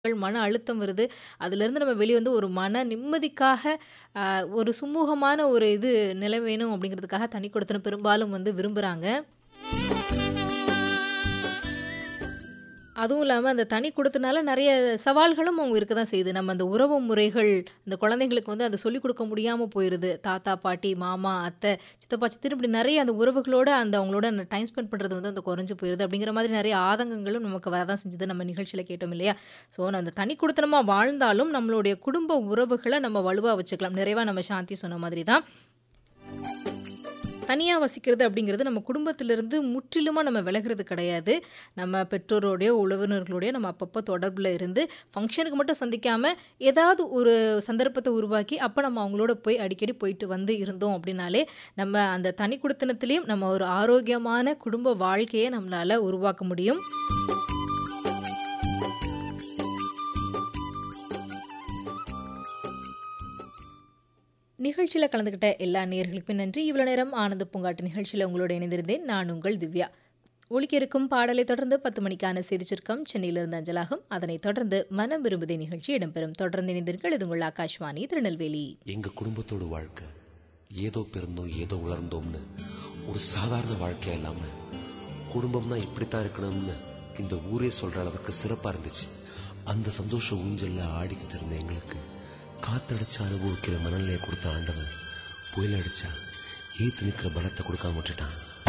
மன அழுத்தம் வருது. அதிலிருந்து நம்ம வெளிய வந்து ஒரு மன நிம்மதிக்காக, அ ஒரு சுமூகமான ஒரு இது நிலை வேணும் அப்படிங்கிறதுக்காக தனி குடித்தனம் பெரும்பாலும் வந்து விரும்புறாங்க. அதுவும் இல்லாம அந்த தனி குடித்தனால நெறைய சவால்களும் அவங்க இருக்க தான் செய்யுது. நம்ம அந்த உறவு முறைகள், அந்த குழந்தைங்களுக்கு வந்து அத சொல்லிக் குடுக்க முடியாம போயிருது. தாத்தா, பாட்டி, மாமா, அத்தை, சித்தப்பா, சித்தின்னு இப்படி நெறைய அந்த உறவுகளோட அந்த அவங்களோட அந்த டைம் ஸ்பெண்ட் பண்றது வந்து அந்த குறைஞ்சு போயிருது. அப்படிங்கிற மாதிரி நெறைய ஆதங்கங்களும் நமக்கு வரதான் செஞ்சது. நம்ம நிகழ்ச்சியில கேட்டோம் இல்லையா? ஸோ அந்த தனி குடித்தனமா வாழ்ந்தாலும் நம்மளுடைய குடும்ப உறவுகள நம்ம வலுவா வச்சுக்கலாம். நிறைவா நம்ம சாந்தி சொன்ன மாதிரி தான். தனியா வசிக்கிறது அப்படிங்கிறது நம்ம குடும்பத்திலிருந்து முற்றிலுமா நம்ம விலகுறது கிடையாது. நம்ம பெற்றோரோடையோ, உறவினர்களோடையோ நம்ம அப்பப்போ தொடர்புல இருந்து, ஃபங்ஷனுக்கு மட்டும் சந்திக்காம, ஏதாவது ஒரு சந்தர்ப்பத்த உருவாக்கி, அப்ப நம்ம அவங்களோட போய் அடிக்கடி போயிட்டு வந்து இருந்தோம் அப்படின்னாலே, நம்ம அந்த தனி குடித்தனத்திலயும் நம்ம ஒரு ஆரோக்கியமான குடும்ப வாழ்க்கைய நம்மளால உருவாக்க முடியும். நிகழ்ச்சியில கலந்துக்கிட்ட எல்லா நேயர்களுக்கும் நன்றி. இவ்வளோ நேரம் ஆனந்த பூங்காட்டு நிகழ்ச்சியில உங்களோட இணைந்திருந்தேன். நான் உங்கள் திவ்யா. ஒலிக்க இருக்கும் பாடலை தொடர்ந்து 10 மணிக்கான செய்திச் சுருக்கம் சென்னையிலிருந்து அஞ்சலாகும். அதனைத் தொடர்ந்து மனம் விரும்புதே நிகழ்ச்சி இடம்பெறும். தொடர்ந்து இணைந்திருங்கள். இது உங்கள் ஆகாஷ்வாணி திருநெல்வேலி. எங்க குடும்பத்தோட வாழ்க்கை ஏதோ பிறந்தோம் ஏதோ வளர்ந்தோம்னு ஒரு சாதாரண வாழ்க்கையா இல்லாம குடும்பம்னா இப்படித்தான் இருக்கணும்னு இந்த ஊரே சொல்ற அளவுக்கு சிறப்பா இருந்துச்சு அந்த சந்தோஷ ஊஞ்சல்ல ஆடிக்கிட்டு இருந்த எங்களுக்கு காத்தடிச்சு அனுபவிக்கிற மனநிலையை கொடுத்த ஆண்டவன் புயல் அடிச்சா ஏத்து நிக்கிற பலத்தை கொடுக்காம விட்டுட்டான்